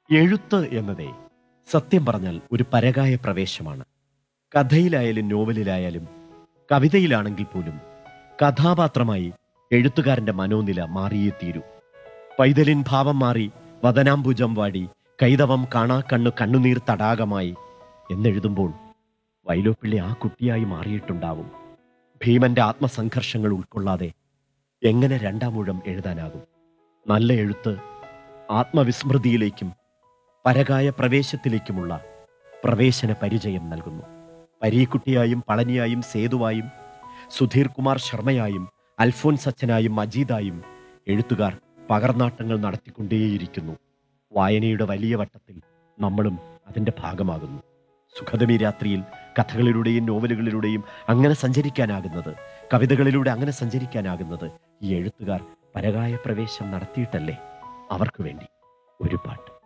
എഴുത്ത് എന്നതേ സത്യം പറഞ്ഞാൽ ഒരു പരകായ പ്രവേശമാണ് കഥയിലായാലും നോവലിലായാലും കവിതയിലാണെങ്കിൽ പോലും കഥാപാത്രമായി എഴുത്തുകാരന്റെ മനോനില മാറിയേ തീരൂ പൈതലിൻ ഭാവം മാറി വദനാംബുജം വാടി കൈതവം കാണാക്കണ്ണു കണ്ണുനീർ തടാകമായി എന്നെഴുതുമ്പോൾ വൈലോപ്പിള്ളി ആ കുട്ടിയായി മാറിയിട്ടുണ്ടാവും ഭീമന്റെ ആത്മസംഘർഷങ്ങൾ ഉൾക്കൊള്ളാതെ എങ്ങനെ രണ്ടാമൂഴം എഴുതാനാകും നല്ല എഴുത്ത് ആത്മവിസ്മൃതിയിലേക്കും പരകായ പ്രവേശത്തിലേക്കുമുള്ള പ്രവേശന പരിചയം നൽകുന്നു പരീക്കുട്ടിയായും പളനിയായും സേതുവായും സുധീർ കുമാർ ശർമ്മയായും അൽഫോൻസ് അച്ഛനായും മജീദായും എഴുത്തുകാർ പകർനാട്ടങ്ങൾ നടത്തിക്കൊണ്ടേയിരിക്കുന്നു വായനയുടെ വലിയ വട്ടത്തിൽ നമ്മളും അതിൻ്റെ ഭാഗമാകുന്നു സുഖതമി രാത്രിയിൽ കഥകളിലൂടെയും നോവലുകളിലൂടെയും അങ്ങനെ സഞ്ചരിക്കാനാകുന്നത് കവിതകളിലൂടെ അങ്ങനെ സഞ്ചരിക്കാനാകുന്നത് ഈ എഴുത്തുകാർ പരകായ പ്രവേശം നടത്തിയിട്ടല്ലേ അവർക്ക് വേണ്ടി ഒരു പാട്ട്